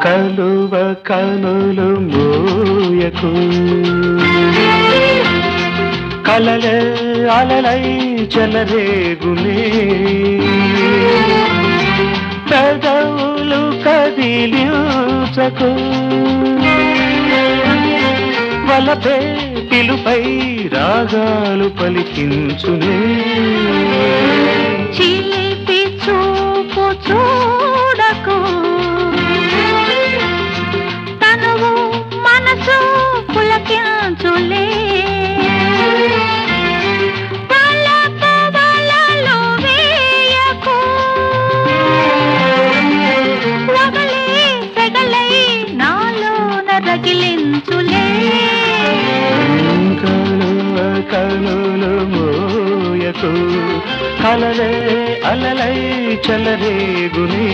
కలువ కనులు మోయకు కలలే అలలై చెలరేగునే పెదవులు కదిలించకు వలపే పిలుపై రాగాలు పలికించునే చిలిపి చూపు చూడకు తనువు మనసు పులకించులే వలపు వలలు వేయకు. వగలే సెగలై నాలోన రగిలించులే కలువ కనులు మోయకు కలలే అలలై చెలరేగునే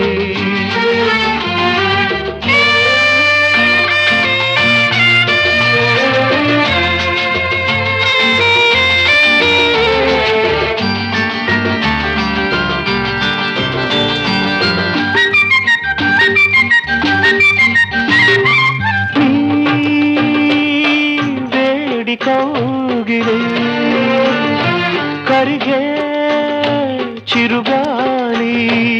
వేడి కౌగిలి కరిగే చిరుగాలి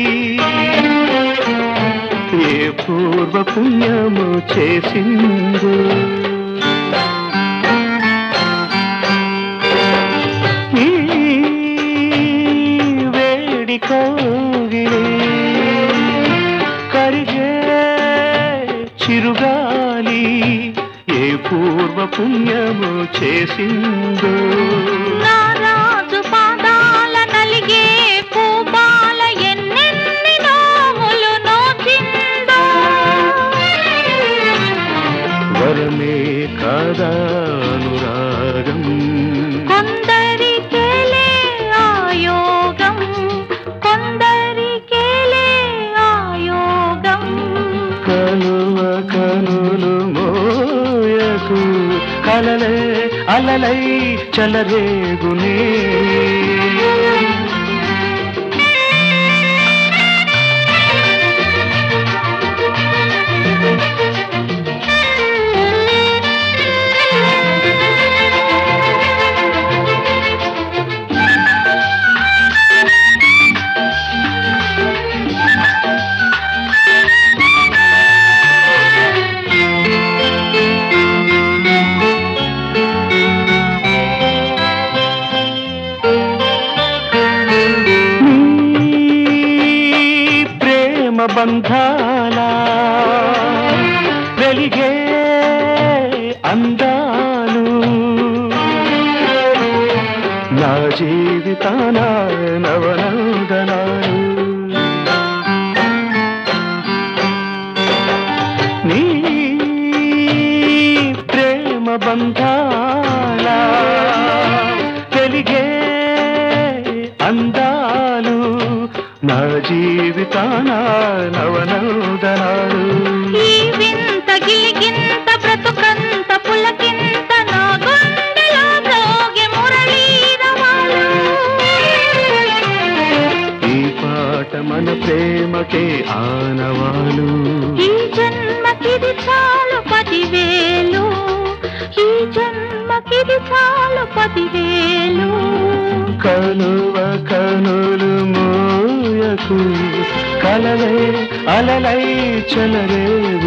ఏ పూర్వ పుణ్యము చేసిందో ఈ వేడి కౌగిలి కరిగే చిరుగాలి ఏ పూర్వ పుణ్యము చేసిందో నా రాజు పాదాల నలిగే పూబాల ఎన్నెన్ని నోములు నోచిందో వరమే కాదా అనురాగం కొందరికేలే ఆయోగం కొందరికేలే ఆయోగం కలువ కనులు మోయకు కలలే అలలై చలరేగునే నీ ప్రేమ బంధాల వెలిగే అందాలు నా జీవితాన నవనందనాలు నీ ప్రేమ బంధాల వెలిగే అందాలు నా జీవితాన నవనందనాలు ఈ వింత గిలిగింత బ్రతుకంత పులకింత నా గుండెలో మ్రోగే మురళీరవాలు ఈ పాట మన ప్రేమకే ఆనవాలు ఈ జన్మకిది చాలు పదివేలు ఈ జన్మకిది చాలు పదివేలు కనువ కనులు మోయకు కలలే అలలై చలరే